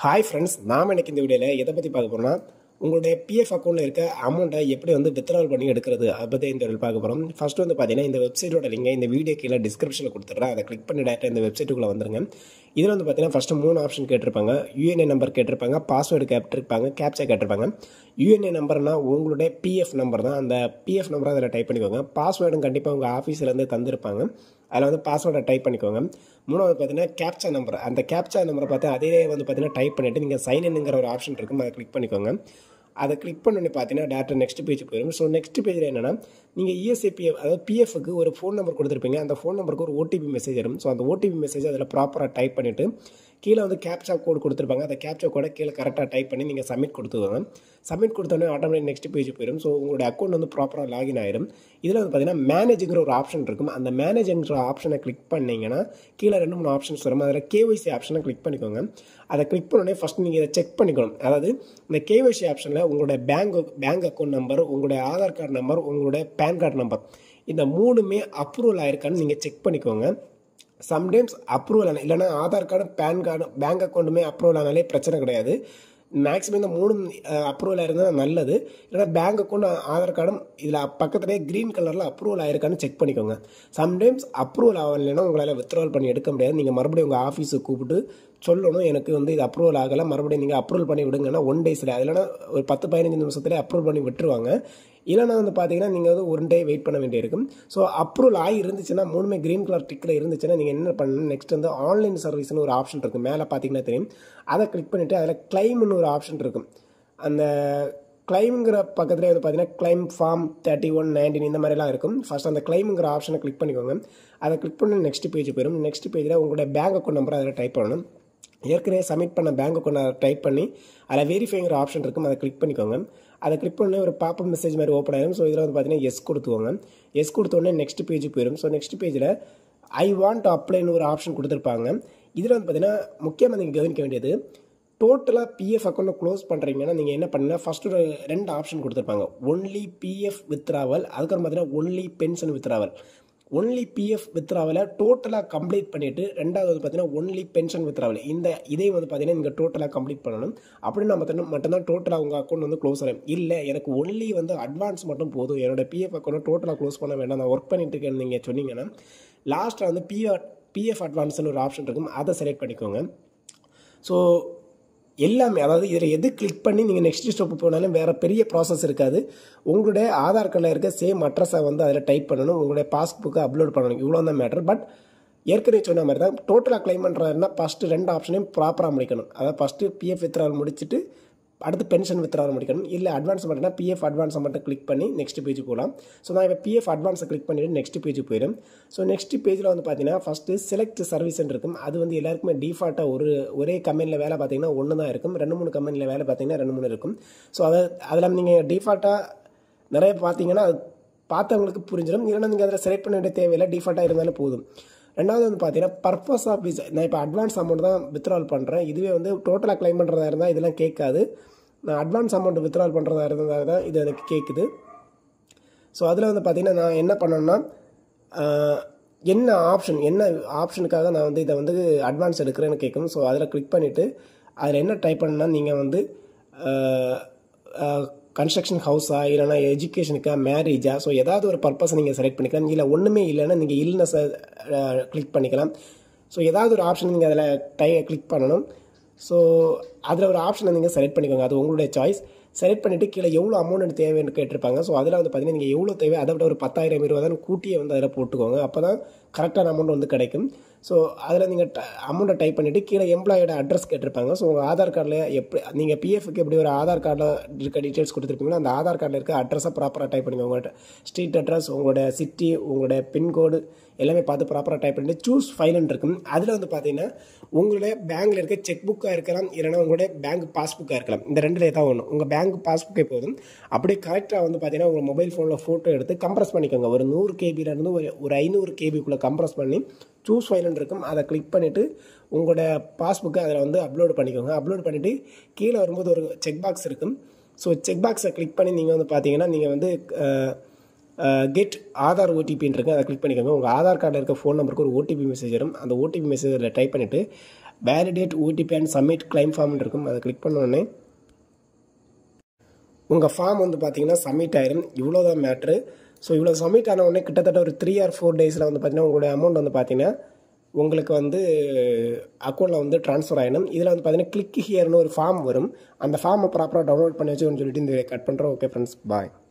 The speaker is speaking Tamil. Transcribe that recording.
ஹாய் ஃப்ரெண்ட்ஸ் நாம் இன்னைக்கு இந்த வீடியோவில் எதை பற்றி பார்க்க போகிறோம்னா உங்களுடைய பிஎஃப் அக்கௌண்ட்டில் இருக்க அமௌண்ட்டை எப்படி வந்து வித்ட்ராவல் பண்ணி எடுக்கிறது அதை பற்றி இந்த வீடியோவில் பார்க்க போகிறோம் ஃபர்ஸ்ட் வந்து பார்த்தீங்கன்னா இந்த வெப்சைட்டோட லிங்கை இந்த வீடியோ கீழே டிஸ்கிரிப்ஷனில் கொடுத்துட்றேன் அதை கிளிக் பண்ணி டேரெக்டாக இந்த வெப்சைட்டுக்குள்ளே வந்துருங்க இதில் வந்து பார்த்தீங்கன்னா ஃபஸ்ட்டு மூணு ஆப்ஷன் கேட்டிருப்பாங்க யூஎன்ஏ நம்பர் கேட்டிருப்பாங்க பாஸ்வேர்டு கேட்டிருப்பாங்க கேப்சா கேட்டிருப்பாங்க யூஎன்ஏ நம்பர்னா உங்களுடைய பிஎஃப் நம்பர் தான் அந்த பிஎஃப் நம்பரை அதில் டைப் பண்ணிக்கோங்க பாஸ்வேர்டும் கண்டிப்பாக உங்கள் ஆஃபீஸ்லேருந்து தந்திருப்பாங்க அதில் வந்து பாஸ்வேர்டை டைப் பண்ணிக்கோங்க மூணாவது பார்த்தீங்கன்னா கேப்சா நம்பர் அந்த கேப்சா நம்பரை பார்த்து அதே வந்து பார்த்தீங்கன்னா டைப் பண்ணிவிட்டு நீங்கள் சைன் இன்ங்கிற ஒரு ஆப்ஷன் இருக்கும் அதை கிளிக் பண்ணிக்கோங்க அதை கிளிக் பண்ணி பார்த்தீங்கன்னா டேரக்டாக நெக்ஸ்ட் பேஜ் போயிடும் ஸோ நெக்ஸ்ட் பேஜில் என்னென்னா நீங்கள் இஎஸ்ஐபிஎஃப் அதாவது பிஎஃப்க்கு ஒரு ஃபோன் நம்பர் கொடுத்துருப்பீங்க அந்த ஃபோன் நம்பருக்கு ஒரு ஓடிபி மெசேஜ் வரும் ஸோ அந்த ஓடிபி மெசேஜ் அதில் ப்ராப்பராக டைப் பண்ணிவிட்டு கீழே வந்து கேப்சா கோட் கொடுத்துருப்பாங்க அந்த கேப்சா கோடை கீழே கரெக்டாக டைப் பண்ணி நீங்கள் சப்மிட் கொடுத்துக்கோங்க சப்மிட் கொடுத்தோன்னே ஆட்டோமேட்டிக் நெக்ஸ்ட் பேஜ் போயிடும் ஸோ உங்களோட அக்கௌண்ட் வந்து ப்ராப்பராக லாகின் ஆயிடும் இதில் வந்து பார்த்தீங்கன்னா மேனேஜுங்கிற ஒரு ஆப்ஷன் இருக்கும் அந்த மேனேஜுங்கிற ஆப்ஷனை கிளிக் பண்ணிங்கன்னா கீழே ரெண்டு மூணு ஆப்ஷன்ஸ் வரும் அதில் கேஒய்சி ஆப்ஷனை கிளிக் பண்ணிக்கோங்க அதை கிளிக் பண்ணோடனே ஃபஸ்ட் நீங்கள் இதை செக் பண்ணிக்கணும் அதாவது இந்த கேஒய்சி ஆப்ஷனில் உங்களுடைய பேங்க் பேங்க் அக்கௌண்ட் நம்பர் உங்களுடைய ஆதார் கார்டு நம்பர் உங்களுடைய பேன் கார்டு நம்பர் இந்த மூணுமே அப்ரூவல் ஆயிருக்கான்னு நீங்கள் செக் பண்ணிக்கோங்க சம்டைம்ஸ் அப்ரூவல் ஆன இல்லைனா Aadhaar card PAN card bank அக்கௌண்ட்டுமே அப்ரூவல் ஆனாலே பிரச்சனை கிடையாது மேக்ஸிமம் இந்த மூணு அப்ரூவல் இருந்தால் நல்லது இல்லைனா பேங்க் அக்கௌண்ட் ஆதார் கார்டும் இதில் பக்கத்துலேயே க்ரீன் கலரில் அப்ரூவல் ஆயிருக்கான்னு செக் பண்ணிக்கோங்க சம்டைம்ஸ் அப்ரூவல் ஆகலைன்னா உங்களால் வித்ட்ராவல் பண்ணி எடுக்க முடியாது நீங்கள் மறுபடியும் உங்கள் ஆஃபீஸுக்கு கூப்பிட்டு சொல்லணும் எனக்கு வந்து இது அப்ரூவல் ஆகலை மறுபடியும் நீங்கள் அப்ரூவல் பண்ணி விடுங்கன்னா ஒன் டேஸில் இல்லைனா ஒரு பத்து பதினஞ்சு நிமிஷத்துல அப்ரூவல் பண்ணி விட்டுருவாங்க இல்லைனா வந்து பார்த்தீங்கன்னா நீங்கள் வந்து ஒன் டே வெயிட் பண்ண வேண்டியிருக்கும் ஸோ அப்ரூவல் ஆகி இருந்துச்சுன்னா மூணுமே க்ரீன் கலர் டிக்கில் இருந்துச்சுன்னா நீங்கள் என்ன பண்ணணும் நெக்ஸ்ட் வந்து ஆன்லைன் சர்வீஸ்னு ஒரு ஆப்ஷன் இருக்குது மேலே பார்த்தீங்கன்னா தெரியும் அதை கிளிக் பண்ணிவிட்டு அதில் கிளைம்னு ஒரு ஆப்ஷன் இருக்கும் அந்த கிளைம்ங்கிற பக்கத்துலேயே வந்து பார்த்தீங்கன்னா claim form thirty one nineteen இந்த மாதிரிலாம் இருக்கும் ஃபஸ்ட் அந்த கிளைம்ங்கிற ஆப்ஷனை கிளிக் பண்ணிக்கோங்க அதை கிளிக் பண்ணி நெக்ஸ்ட் பேஜ் போயிடும் நெக்ஸ்ட் பேஜில் உங்களுடைய பேங்க் அக்கௌண்ட் நம்பர் அதில் டைப் பண்ணணும் ஏற்கனவே சப்மிட் பண்ண பேங்க் அக்கௌண்ட் டைப் பண்ணி அதில் வெரிஃபைங்கிற ஆப்ஷன் இருக்கும் அதை கிளிக் பண்ணிக்கோங்க அதை கிளிக் பண்ணி ஒரு பாப்பப் மெசேஜ் மாதிரி ஓப்பன் ஆயிடும் ஸோ இதில் வந்து பார்த்தீங்கன்னா எஸ் கொடுத்துக்கோங்க எஸ் கொடுத்தோடனே நெக்ஸ்ட் பேஜ் போயிடும் ஸோ நெக்ஸ்ட் பேஜில் ஐ வாண்ட் அப்ளைன்னு ஒரு ஆப்ஷன் கொடுத்துருப்பாங்க இதில் வந்து பார்த்தீங்கன்னா முக்கியமாக நீங்கள் கவனிக்க வேண்டியது டோட்டலாக பிஎஃப் அக்கௌண்ட்டை க்ளோஸ் பண்ணுறீங்கன்னா நீங்கள் என்ன பண்ணுங்கள் ஃபஸ்ட்டு ஒரு ரெண்டு ஆப்ஷன் கொடுத்துருப்பாங்க ஒன்லி பிஎஃப் வித்ராவல் அதுக்கப்புறம் பார்த்தீங்கன்னா only pension withdrawal only PF வித்ராவலை டோட்டலாக கம்ப்ளீட் பண்ணிவிட்டு ரெண்டாவது வந்து பார்த்தீங்கன்னா ஒன்லி பென்ஷன் வித்ராவல் இந்த இதே வந்து பார்த்தீங்கன்னா நீங்கள் டோட்டலாக கம்ப்ளீட் பண்ணணும் அப்படின்னா மட்டும் மட்டும்தான் டோட்டலாக உங்கள் அக்கௌண்ட் வந்து க்ளோஸ் ஆகும் இல்லை எனக்கு ஒன்லி வந்து அட்வான்ஸ் மட்டும் போதும் என்னோட பிஎஃப் அக்கௌண்ட்டை டோட்டலாக க்ளோஸ் பண்ண வேண்டாம் நான் ஒர்க் பண்ணிட்டு இருக்கேன்னு நீங்கள் சொன்னீங்கன்னா லாஸ்ட்டில் வந்து பிஎஃப் பிஎஃப் அட்வான்ஸ்னு ஒரு ஆப்ஷன் இருக்கும் அதை செலக்ட் பண்ணிக்கோங்க ஸோ எல்லாமே அதாவது இதில் எது கிளிக் பண்ணி நீங்கள் நெக்ஸ்ட் ஸ்டெப் போனாலும் வேறு பெரிய ப்ராசஸ் இருக்காது உங்களுடைய ஆதார் கார்டில் இருக்க சேம் அட்ரஸை வந்து அதில் டைப் பண்ணணும் உங்களுடைய பாஸ்புக்கை அப்லோட் பண்ணணும் இவ்வளோ தான் மேட்டர் பட் ஏற்கனவே சொன்ன மாதிரி தான் டோட்டலாக கிளைம் பண்ணுறதுனா ஃபஸ்ட்டு ரெண்டு ஆப்ஷனையும் ப்ராப்பராக முடிக்கணும் அதாவது ஃபஸ்ட்டு பிஎஃப் வித்ராவல் முடிச்சுட்டு அடுத்து பென்ஷன் வித்ராவல் முடிக்கணும் இல்லை அட்வான்ஸ் மட்டும்னா பிஎஃப் அட்வான்ஸை மட்டும் கிளிக் பண்ணி நெக்ஸ்ட் பேஜ் போகலாம் ஸோ நான் இப்போ பிஎஃப் அட்வான்ஸை கிளிக் பண்ணிவிட்டு நெக்ஸ்ட் பேஜ் போயிடும் ஸோ நெக்ஸ்ட் பேஜில் வந்து பார்த்தீங்கன்னா ஃபஸ்ட்டு செலக்ட் சர்வீஸ் இருக்கும் அது வந்து எல்லாருக்குமே டிஃபால்ட்டாக ஒரு ஒரே கம்பெனியில் வேலை பார்த்தீங்கன்னா ஒன்று தான் இருக்கும் ரெண்டு மூணு கம்பெனியில் வேலை பார்த்தீங்கன்னா ரெண்டு மூணு இருக்கும் ஸோ அதை அதில் நீங்கள் டிஃபால்ட்டாக நிறைய பார்த்தீங்கன்னா அது பார்த்தவங்களுக்கு புரிஞ்சிடும் இல்லைன்னா நீங்கள் அதில் செலக்ட் பண்ண வேண்டிய தேவையில்லை டிஃபால்ட்டாக இருந்தாலும் போதும் ரெண்டாவது வந்து பார்த்தீங்கன்னா பர்பஸ் ஆஃப் விசா நான் இப்போ அட்வான்ஸ் அமௌண்ட் தான் வித்ட்ரால் பண்ணுறேன் இதுவே வந்து டோட்டலாக கிளைம் பண்ணுறதா இருந்தால் இதெல்லாம் கேட்காது நான் அட்வான்ஸ் அமௌண்ட் வித்ட்ரால் பண்ணுறதா இருந்தால் தான் இது எனக்கு கேட்குது ஸோ அதில் வந்து பார்த்திங்கன்னா நான் என்ன பண்ணேன்னா என்ன ஆப்ஷன் என்ன ஆப்ஷனுக்காக நான் வந்து இதை வந்து அட்வான்ஸ் எடுக்கிறேன்னு கேட்கும் ஸோ அதில் கிளிக் பண்ணிவிட்டு அதில் என்ன டைப் பண்ணால் நீங்கள் வந்து கன்ஸ்ட்ரக்ஷன் ஹவுஸா இல்லைனா எஜுகேஷனுக்கா மேரேஜா ஸோ ஏதாவது ஒரு பர்பஸ் நீங்கள் செலக்ட் பண்ணிக்கலாம் இல்லை ஒன்றுமே இல்லைன்னா நீங்கள் இல்னஸை கிளிக் பண்ணிக்கலாம் ஸோ ஏதாவது ஒரு ஆப்ஷன் நீங்கள் அதில் டை கிளிக் பண்ணணும் ஸோ அதில் ஒரு ஆப்ஷனை நீங்கள் செலக்ட் பண்ணிக்கோங்க அது உங்களுடைய சாய்ஸ் செலக்ட் பண்ணிவிட்டு கீழே எவ்வளோ அமௌண்ட் தேவைன்னு கேட்டிருப்பாங்க ஸோ அதில் வந்து பார்த்தீங்கன்னா நீங்கள் எவ்வளோ தேவை அதை விட ஒரு பத்தாயிரம் இருபதாயிரம் கூட்டியே வந்து அதில் போட்டுக்கோங்க அப்போ தான் கரெக்டான அமௌண்ட் வந்து கிடைக்கும் ஸோ அதில் நீங்கள் அமௌண்ட்டை டைப் பண்ணிவிட்டு கீழே எம்ப்ளாயோட அட்ரஸ் கேட்டிருப்பாங்க ஸோ உங்கள் ஆதார் கார்டில் எப்படி நீங்கள் பிஎஃப்க்கு எப்படி ஒரு ஆதார் கார்டில் இருக்க டீட்டெயில்ஸ் கொடுத்துருப்பீங்களோ அந்த ஆதார் கார்டில் இருக்க அட்ரஸை ப்ராப்பராக டைப் பண்ணிக்கோங்க உங்கள்கிட்ட ஸ்ட்ரீட் அட்ரஸ் உங்களோட சிட்டி உங்களோட பின்கோடு எல்லாமே பார்த்து ப்ராப்பராக டைப் பண்ணிட்டு சூஸ் ஃபைல்னு இருக்கும் அதில் வந்து பார்த்தீங்கன்னா உங்களுடைய பேங்க்கில் இருக்க செக் புக்காக இருக்கலாம் இல்லைனா உங்களுடைய பேங்க் பாஸ்புக்காக இருக்கலாம் இந்த ரெண்டில் ஏதாவது ஒன்று உங்கள் பேங்க் பாஸ்புக்கே போதும் அப்படியே கரெக்டாக வந்து பார்த்தீங்கன்னா உங்கள் மொபைல் ஃபோனில் ஃபோட்டோ எடுத்து கம்ப்ரஸ் பண்ணிக்கோங்க ஒரு நூறு கேபிலேருந்து ஒரு ஒரு ஐநூறு கேபிக்குள்ளே கம்ப்ரஸ் பண்ணி சூஸ் ஃபைல்னு இருக்கும் அதை கிளிக் பண்ணிவிட்டு உங்களோட பாஸ்புக்கை அதில் வந்து அப்லோட் பண்ணிக்கோங்க அப்லோட் பண்ணிவிட்டு கீழே வரும்போது ஒரு செக் பாக்ஸ் இருக்கும் ஸோ செக் பாக்ஸை கிளிக் பண்ணி நீங்கள் வந்து பார்த்தீங்கன்னா நீங்கள் வந்து கெட் ஆதார் ஓடிபின்னு இருக்கு அதை கிளிக் பண்ணிக்கோங்க உங்கள் ஆதார் கார்டில் இருக்க ஃபோன் நம்பருக்கு ஒரு ஓடிபி மெசேஜ் வரும் அந்த ஓடிபி மெசேஜில் டைப் பண்ணிவிட்டு validate OTP and submit claim form இருக்கும் அதை கிளிக் பண்ணோடனே உங்கள் ஃபார்ம் வந்து பார்த்தீங்கன்னா சப்மிட் ஆயிரும் இவ்வளோதான் மேட்ரு ஸோ இவ்வளோ சப்மிட் ஆன உடனே கிட்டத்தட்ட ஒரு த்ரீ ஆர் ஃபோர் டேஸில் வந்து பார்த்தீங்கன்னா உங்களுடைய அமௌண்ட் வந்து பார்த்தீங்கன்னா உங்களுக்கு வந்து அக்கௌண்ட்டில் வந்து ட்ரான்ஸ்ஃபர் ஆகிடும் இதில் வந்து பார்த்தீங்கன்னா கிளிக் ஹியர்னு ஒரு ஃபார்ம் வரும் அந்த ஃபார்மை ப்ராப்பராக டவுன்லோட் பண்ணி வச்சுக்கணும்னு சொல்லிட்டு இந்த கட் பண்ணுறோம் ஓகே ஃப்ரெண்ட்ஸ் பாய்